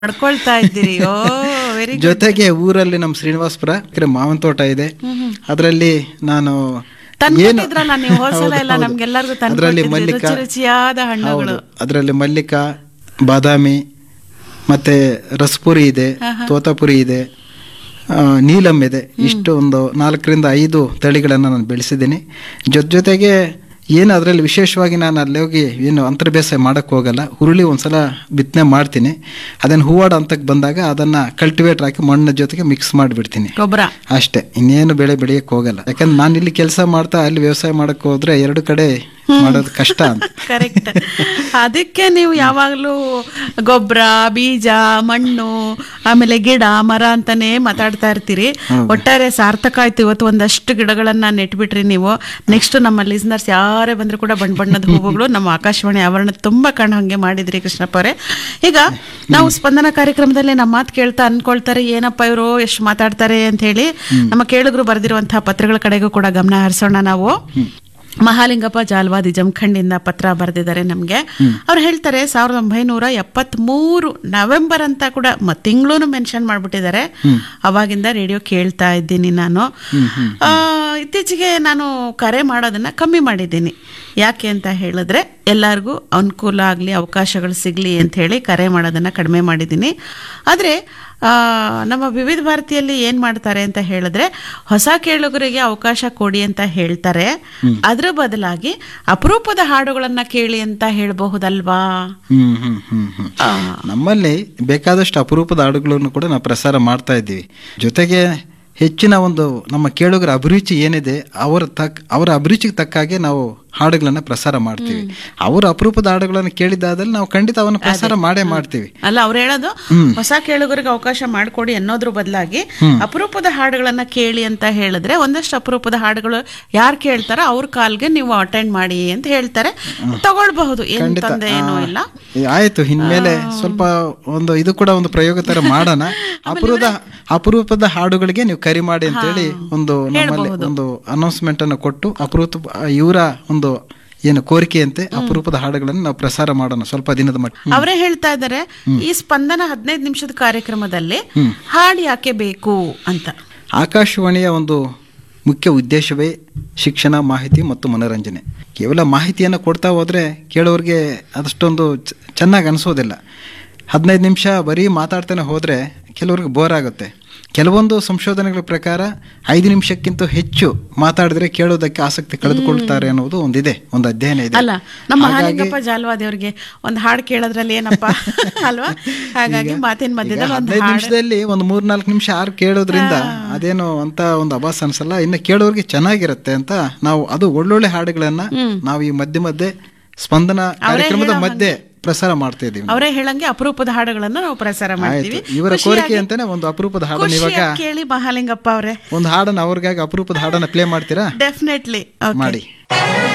ನಡ್ಕೊಳ್ತಾ ಇದ್ದೀರಿ ಓ ವೆರಿ ಜೊತೆಗೆ ಊರಲ್ಲಿ ನಮ್ಮ ಶ್ರೀನಿವಾಸಪುರ ಕೆರೆ ಮಾವಿನ ತೋಟ ಇದೆ ಅದರಲ್ಲಿ ನಾನು ತಂದ್ಕೊಟ್ಟಿದ್ರಲ್ಲ ನೀವು ಹೋದ್ ಸಲ ಎಲ್ಲ ಹೌದು. ನಮ್ಗೆಲ್ಲರಿಗೂ ಅದ್ರಲ್ಲಿ ತಂದ್ಕೊಟ್ಟಿದ್ರಿ ಮಲ್ಲಿಕ ರುಚಿ ರುಚಿಯಾದ ಹಣ್ಣುಗಳು ಅದರಲ್ಲಿ ಮಲ್ಲಿಕ ಬಾದಾಮಿ ಮತ್ತೆ ರಸಪುರಿ ಇದೆ ತೋತಾಪುರಿ ಇದೆ ಆ, ನೀಲಂ ಇದೆ ಇಷ್ಟು ಒಂದು ನಾಲ್ಕರಿಂದ ಐದು ತಳಿಗಳನ್ನು ನಾನು ಬೆಳೆಸಿದ್ದೀನಿ ಜೊತೆ ಜೊತೆಗೆ ಏನು ಅದರಲ್ಲಿ ವಿಶೇಷವಾಗಿ ನಾನು ಅಲ್ಲಿ ಹೋಗಿ ಏನು ಅಂತರ ಬೇಸಾಯ ಮಾಡೋಕ್ಕೆ ಹೋಗಲ್ಲ ಹುರುಳಿ ಒಂದ್ಸಲ ಬಿತ್ತನೆ ಮಾಡ್ತೀನಿ ಅದನ್ನು ಹೂವಾಡ ಹಂತಕ್ಕೆ ಬಂದಾಗ ಅದನ್ನು ಕಲ್ಟಿವೇಟರ್ ಹಾಕಿ ಮಣ್ಣಿನ ಜೊತೆಗೆ ಮಿಕ್ಸ್ ಮಾಡಿಬಿಡ್ತೀನಿ ಗೊಬ್ಬರ ಅಷ್ಟೇ ಇನ್ನೇನು ಬೆಳೆ ಬೆಳೆಯಕ್ಕೆ ಹೋಗಲ್ಲ ಯಾಕಂದ್ರೆ ನಾನು ಇಲ್ಲಿ ಕೆಲಸ ಮಾಡ್ತಾ ಅಲ್ಲಿ ವ್ಯವಸಾಯ ಮಾಡಕ್ಕೆ ಹೋದ್ರೆ ಎರಡು ಕಡೆ ಮಾಡೋದು ಕಷ್ಟ ಅಂತ ಕರೆಕ್ಟ್ ಅದಕ್ಕೆ ನೀವು ಯಾವಾಗಲೂ ಗೊಬ್ಬರ ಬೀಜ ಮಣ್ಣು ಆಮೇಲೆ ಗಿಡ ಮರ ಅಂತಾನೆ ಮಾತಾಡ್ತಾ ಇರ್ತೀರಿ ಒಟ್ಟಾರೆ ಸಾರ್ಥಕ ಆಯ್ತು ಇವತ್ತು ಒಂದಷ್ಟು ಗಿಡಗಳನ್ನ ನೆಟ್ಬಿಟ್ರಿ ನೀವು ನೆಕ್ಸ್ಟ್ ನಮ್ಮ ಲಿಸ್ನರ್ಸ್ ಯಾರೇ ಬಂದ್ರು ಕೂಡ ಬಣ್ಣ ಬಣ್ಣದ ಹೂವುಗಳು ನಮ್ಮ ಆಕಾಶವಾಣಿ ಆವರಣ ತುಂಬಾ ಕಾಣೋ ಹಂಗೆ ಮಾಡಿದ್ರಿ ಕೃಷ್ಣಪ್ಪ ಅವರೇ ಈಗ ನಾವು ಸ್ಪಂದನ ಕಾರ್ಯಕ್ರಮದಲ್ಲಿ ನಮ್ಮ ಮಾತು ಕೇಳ್ತಾ ಅನ್ಕೊಳ್ತಾರೆ ಏನಪ್ಪ ಇವರು ಎಷ್ಟು ಮಾತಾಡ್ತಾರೆ ಅಂತ ಹೇಳಿ ನಮ್ಮ ಕೇಳುಗರು ಬರೆದಿರುವಂತಹ ಪತ್ರಗಳ ಕಡೆಗೂ ಕೂಡ ಗಮನ ಹರಿಸೋಣ ನಾವು ಮಹಾಲಿಂಗಪ್ಪ ಜಾಲ್ವಾದಿ ಜಮಖಂಡಿಂದ ಪತ್ರ ಬರೆದಿದ್ದಾರೆ ನಮಗೆ ಅವ್ರು ಹೇಳ್ತಾರೆ ಸಾವಿರದ ಒಂಬೈನೂರ ಎಪ್ಪತ್ಮೂರು ನವೆಂಬರ್ ಅಂತ ಕೂಡ ತಿಂಗಳು ಮೆನ್ಷನ್ ಮಾಡ್ಬಿಟ್ಟಿದ್ದಾರೆ ಅವಾಗಿಂದ ರೇಡಿಯೋ ಕೇಳ್ತಾ ಇದ್ದೀನಿ ನಾನು ಆ, ಇತ್ತೀಚೆಗೆ ನಾನು ಕರೆ ಮಾಡೋದನ್ನ ಕಮ್ಮಿ ಮಾಡಿದ್ದೀನಿ ಯಾಕೆ ಅಂತ ಹೇಳಿದ್ರೆ ಎಲ್ಲರಿಗೂ ಅನುಕೂಲ ಆಗಲಿ ಅವಕಾಶಗಳು ಸಿಗಲಿ ಅಂತ ಹೇಳಿ ಕರೆ ಮಾಡೋದನ್ನ ಕಡಿಮೆ ಮಾಡಿದ್ದೀನಿ ಆದರೆ ಆ, ನಮ್ಮ ವಿವಿಧ ಭಾರತಿಯಲ್ಲಿ ಏನ್ ಮಾಡ್ತಾರೆ ಅಂತ ಹೇಳಿದ್ರೆ ಹೊಸ ಕೇಳುಗರಿಗೆ ಅವಕಾಶ ಕೊಡಿ ಅಂತ ಹೇಳ್ತಾರೆ ಅದ್ರ ಬದಲಾಗಿ ಅಪರೂಪದ ಹಾಡುಗಳನ್ನ ಕೇಳಿ ಅಂತ ಹೇಳಬಹುದಲ್ವಾ ಹ್ಮ್ ಹ್ಮ್ ಹ್ಮ್ ಹ್ಮ್ ನಮ್ಮಲ್ಲಿ ಬೇಕಾದಷ್ಟು ಅಪರೂಪದ ಹಾಡುಗಳನ್ನು ಕೂಡ ನಾವು ಪ್ರಸಾರ ಮಾಡ್ತಾ ಇದ್ದೀವಿ ಜೊತೆಗೆ ಹೆಚ್ಚಿನ ಒಂದು ನಮ್ಮ ಕೇಳುಗರ ಅಭಿರುಚಿ ಏನಿದೆ ಅವರ ತಕ್ ಅವರ ಅಭಿರುಚಿಗೆ ತಕ್ಕ ಹಾಗೆ ನಾವು ಹಾಡುಗಳನ್ನ ಪ್ರಸಾರ ಮಾಡ್ತೀವಿ ಅವರ ಅಪರೂಪದ ಹಾಡುಗಳನ್ನು ಕೇಳಿದಾದಲ್ಲಿ ನಾವು ಖಂಡಿತ ಅವನ್ನು ಪ್ರಸಾರ ಮಾಡೇ ಮಾಡ್ತೀವಿ ಅಲ್ಲ ಅವ್ರು ಹೇಳೋದು ಹೊಸ ಕೇಳುಗರಿಗೆ ಅವಕಾಶ ಮಾಡಿಕೊಡಿ ಅನ್ನೋದ್ರ ಬದಲಾಗಿ ಅಪರೂಪದ ಹಾಡುಗಳನ್ನ ಕೇಳಿ ಅಂತ ಹೇಳಿದ್ರೆ ಒಂದಷ್ಟು ಅಪರೂಪದ ಹಾಡುಗಳು ಯಾರು ಕೇಳ್ತಾರೋ ಅವ್ರ ಕಾಲ್ಗೆ ನೀವು ಅಟೆಂಡ್ ಮಾಡಿ ಅಂತ ಹೇಳ್ತಾರೆ ತಗೊಳ್ಬಹುದು ಏನ್ ತೊಂದರೆ ಏನೂ ಇಲ್ಲ ಏ, ಆಯ್ತು ಇನ್ಮೇಲೆ ಸ್ವಲ್ಪ ಒಂದು ಇದು ಕೂಡ ಒಂದು ಪ್ರಯೋಗ ತರ ಮಾಡೋಣ ಅಪರೂಪದ ಅಪರೂಪದ ಹಾಡುಗಳಿಗೆ ನೀವು ಕರಿ ಮಾಡಿ ಅಂತೇಳಿ ಒಂದು ನಮ್ಮಲ್ಲಿ ಒಂದು ಅನೌನ್ಸ್ಮೆಂಟ್ ಅನ್ನು ಕೊಟ್ಟು ಅಪರೂಪ ಇವರ ಒಂದು ಏನು ಕೋರಿಕೆಯಂತೆ ಅಪರೂಪದ ಹಾಡುಗಳನ್ನು ನಾವು ಪ್ರಸಾರ ಮಾಡೋಣ ಸ್ವಲ್ಪ ದಿನದ ಮಟ್ಟ ಅವರೇ ಹೇಳ್ತಾ ಇದ್ದಾರೆ ಈ ಸ್ಪಂದನ ಹದಿನೈದು ನಿಮಿಷದ ಕಾರ್ಯಕ್ರಮದಲ್ಲಿ ಹಾಡು ಯಾಕೆ ಬೇಕು ಅಂತ ಆಕಾಶವಾಣಿಯ ಒಂದು ಮುಖ್ಯ ಉದ್ದೇಶವೇ ಶಿಕ್ಷಣ ಮಾಹಿತಿ ಮತ್ತು ಮನೋರಂಜನೆ ಕೇವಲ ಮಾಹಿತಿಯನ್ನು ಕೊಡ್ತಾ ಹೋದರೆ ಕೇಳೋರಿಗೆ ಅದಷ್ಟೊಂದು ಚ- ಚೆನ್ನಾಗಿ ಅನಿಸೋದಿಲ್ಲ ಹದಿನೈದು ನಿಮಿಷ ಬರೀ ಮಾತಾಡ್ತಾನೆ ಹೋದರೆ ಕೆಲವ್ರಿಗೆ ಬೋರ್ ಆಗುತ್ತೆ ಕೆಲವೊಂದು ಸಂಶೋಧನೆಗಳ ಪ್ರಕಾರ ಐದು ನಿಮಿಷಕ್ಕಿಂತ ಹೆಚ್ಚು ಮಾತಾಡಿದ್ರೆ ಕೇಳೋದಕ್ಕೆ ಆಸಕ್ತಿ ಕಳೆದುಕೊಳ್ತಾರೆ ಅನ್ನೋದು ಒಂದಿದೆ ಒಂದು ಅಧ್ಯಯನ ಇದೆ ಅಲ್ಲ ನಮ್ಮ ಮಹಾಲಿಂಗಪ್ಪ ಜಾಲ್ವಾದಿ ಅವ್ರಿಗೆ ಒಂದು ಹಾಡು ಕೇಳೋದ್ರಲ್ಲಿ ಏನಪ್ಪ ಅಲ್ವಾ ಹಾಗಾಗಿ ಮಾತಿನ ಈಗ ಮಧ್ಯದಲ್ಲಿ ಒಂದು ಹದಿನೈದು ನಿಮಿಷದಲ್ಲಿ ಒಂದು ಮೂರ್ನಾಲ್ಕು ನಿಮಿಷ ಆರು ಕೇಳೋದ್ರಿಂದ ಅದೇನು ಅಂತ ಒಂದು ಅಭಾಸ ಅನ್ಸಲ್ಲ ಇನ್ನು ಕೇಳೋರಿಗೆ ಚೆನ್ನಾಗಿರುತ್ತೆ ಅಂತ ನಾವು ಅದು ಒಳ್ಳೊಳ್ಳೆ ಹಾಡುಗಳನ್ನ ನಾವು ಈ ಮಧ್ಯೆ ಮಧ್ಯೆ ಸ್ಪಂದನ ಕಾರ್ಯಕ್ರಮದ ಮಧ್ಯೆ ಪ್ರಸಾರ ಮಾಡ್ತಾ ಇದೀವಿ ಅವರೇ ಹೇಳಂಗೆ ಅಪರೂಪದ ಹಾಡುಗಳನ್ನ ನಾವು ಪ್ರಸಾರ ಮಾಡ್ತೀವಿ ಆಯ್ತು ಇವರ ಕೋರಿಕೆ ಅಂತಾನೆ ಒಂದು ಅಪರೂಪದ ಹಾಡನ್ನ ಇವಾಗ ಖುಷಿಯಾಗಿ ಕೇಳಿ ಮಹಾಲಿಂಗಪ್ಪ ಅವರೇ ಒಂದು ಹಾಡನ್ನ ಅವ್ರಿಗಾಗಿ ಅಪರೂಪದ ಹಾಡನ್ನ ಪ್ಲೇ ಮಾಡ್ತೀರಾ ಡೆಫಿನೆಟ್ಲಿ ಮಾಡಿ